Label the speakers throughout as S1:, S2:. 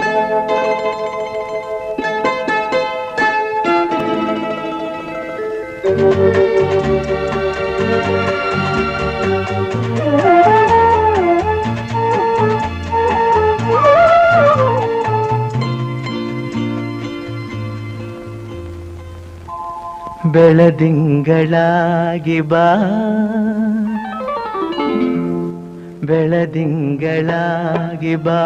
S1: ಬೆಳದಿಂಗಳಾಗಿ ಬಾ ಬೆಳದಿಂಗಳಾಗಿ ಬಾ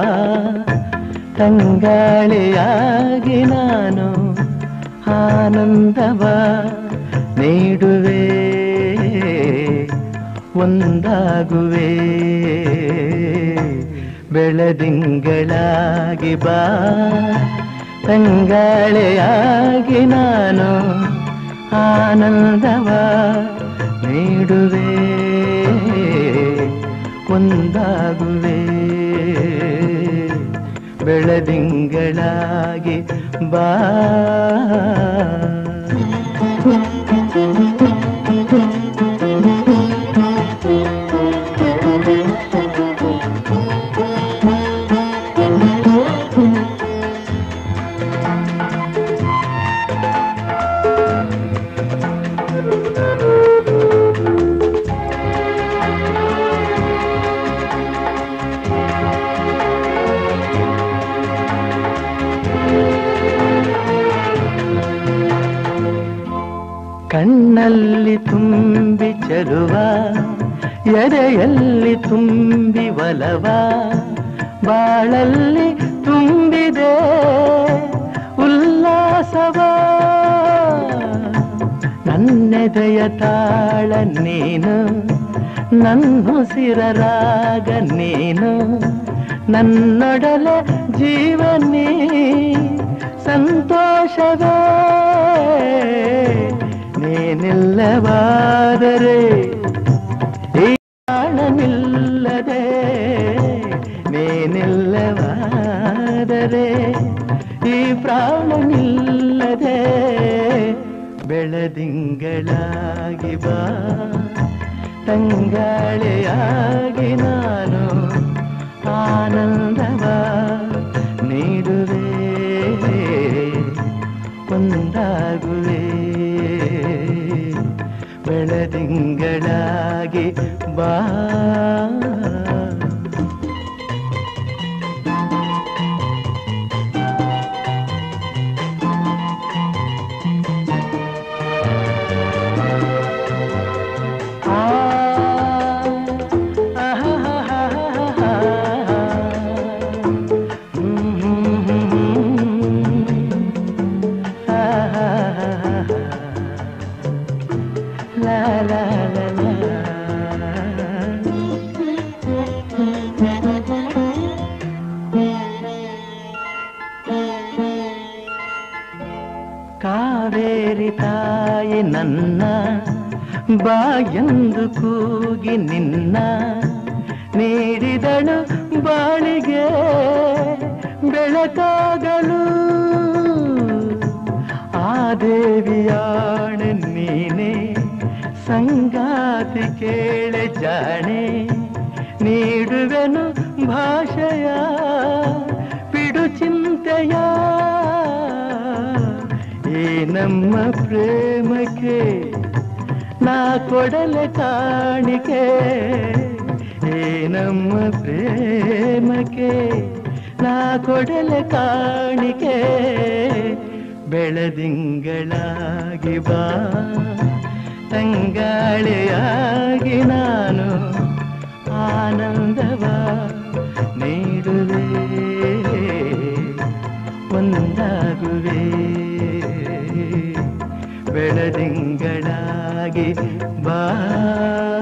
S1: ತಂಗಾಳಿಯಾಗಿ ನಾನು ಆನಂದವ ನೀಡುವೆ ಒಂದಾಗುವೆ ಬೆಳದಿಂಗಳಾಗಿ ಬಾ ತಂಗಾಳಿಯಾಗಿ ನಾನು ಆನಂದವ ನೀಡುವೆ ಒಂದಾಗುವೆ ಬೆಳದಿಂಗಳಾಗಿ ಬಾ ಕಣ್ಣಲ್ಲಿ ತುಂಬಿ ಚೆಲುವ ಎದೆಯಲ್ಲಿ ತುಂಬಿ ಒಲವ ಬಾಳಲ್ಲಿ ತುಂಬಿದೆ ಉಲ್ಲಾಸವ ನನ್ನೆದೆಯ ತಾಳ ನೀನು ನನ್ನುಸಿರ ರಾಗ ನೀನು ನನ್ನೊಡಲ ಜೀವನೇ ಸಂತೋಷವೇ ನೀನಿಲ್ಲವಾದರೆ ಈ ಪ್ರಾಣನಿಲ್ಲದೆ ನೀನಿಲ್ಲವಾದರೆ ಈ ಪ್ರಾಣನಿಲ್ಲದೆ ಬೆಳದಿಂಗಳಾಗಿ ಬಾ ತಂಗಾಳಿಯಾಗಿ ನಾನು ಆನಂದವ ನೀಡುವೆ ಒಂದಾಗುವೆ ಬೆಳದಿಂಗಳಾಗಿ ಬಾ ಆ, ಆಹಾಹಾಹಾಹಾ. ಹ್ಮ್, ಹ್ಮ್, ಹ್ಮ್, ಹ್ಮ್. ಆಹಾಹಾಹಾಹಾ. ಲಾ ಲಾ ಲಾ ಲಾ. ಕಾವೇರಿ ತಾಯಿ ನನ್ನ ಬಾಯಂದು ಕೂಗಿ ನಿನ್ನ ನೀಡಿದಳು ಬಾಳಿಗೆ ಬೆಳಕಾಗಲು ಆ ದೇವಿಯಾಣೆ ನೀನೆ ಸಂಗಾತಿ ಕೇಳೆ ಜಾಣೆ ನೀಡುವೆನು ಭಾಷೆಯ ಬಿಡು ಚಿಂತೆಯ ಈ ನಮ್ಮ ಪ್ರೇಮಕ್ಕೆ ನಾ ಕೊಡಲೆ ಕಾಣಿಕೆ ಈ ನಮ್ಮ ಪ್ರೇಮಕ್ಕೆ ನಾ ಕೊಡಲೆ ಕಾಣಿಕೆ ಬೆಳದಿಂಗಳಾಗಿ ಬಾ ತಂಗಾಳಿಯಾಗಿ ನಾನು ಆನಂದವ ನೀಡುವೆ ಒಂದಾಗುವೆ ಬೆಳದಿಂಗಳಾಗಿ ಬಾ